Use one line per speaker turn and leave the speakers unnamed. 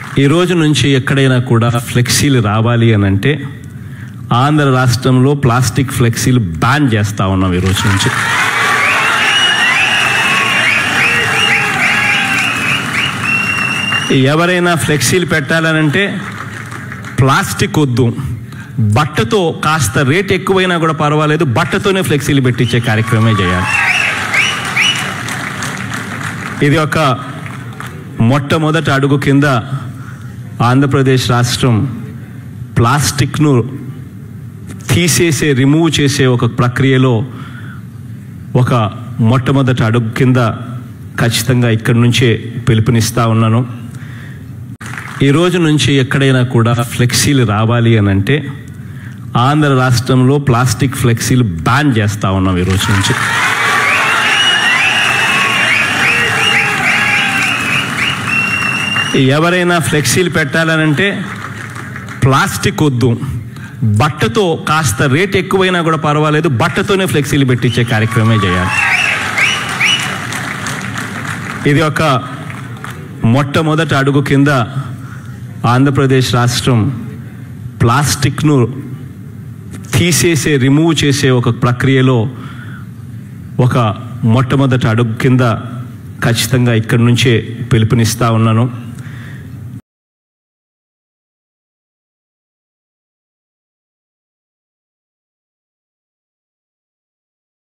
ఈ రోజు నుంచి ఎక్కడైనా కూడా ఫ్లెక్సీలు రావాలి అని అంటే ఆంధ్ర రాష్ట్రంలో ప్లాస్టిక్ ఫ్లెక్సీలు బ్యాన్ చేస్తా ఉన్నాం ఈ రోజు నుంచి ఎవరైనా ఫ్లెక్సీలు పెట్టాలనంటే ప్లాస్టిక్ వద్దు బట్టతో కాస్త రేట్ ఎక్కువైనా కూడా పర్వాలేదు బట్టతోనే ఫ్లెక్సీలు పెట్టించే కార్యక్రమమే చేయాలి ఇది ఒక మొట్టమొదటి అడుగు కింద ఆంధ్రప్రదేశ్ రాష్ట్రం ప్లాస్టిక్ను తీసేసే రిమూవ్ చేసే ఒక ప్రక్రియలో ఒక మొట్టమొదటి అడుగు కింద ఖచ్చితంగా ఇక్కడి నుంచే పిలుపునిస్తా ఉన్నాను ఈ రోజు నుంచి ఎక్కడైనా కూడా ఫ్లెక్సీలు రావాలి అని అంటే ఆంధ్ర రాష్ట్రంలో ప్లాస్టిక్ ఫ్లెక్సీలు బ్యాన్ చేస్తా ఉన్నాం ఈ రోజు నుంచి ఎవరైనా ఫ్లెక్సీలు పెట్టాలనంటే ప్లాస్టిక్ వద్దు బట్టతో కాస్త రేట్ ఎక్కువైనా కూడా పర్వాలేదు బట్టతోనే ఫ్లెక్సీలు పెట్టించే కార్యక్రమమే చేయాలి ఇది ఒక మొట్టమొదటి అడుగు కింద ఆంధ్రప్రదేశ్ రాష్ట్రం ప్లాస్టిక్ను తీసేసే రిమూవ్ చేసే ఒక ప్రక్రియలో ఒక మొట్టమొదటి అడుగు కింద ఖచ్చితంగా ఇక్కడి నుంచే పిలుపునిస్తా ఉన్నాను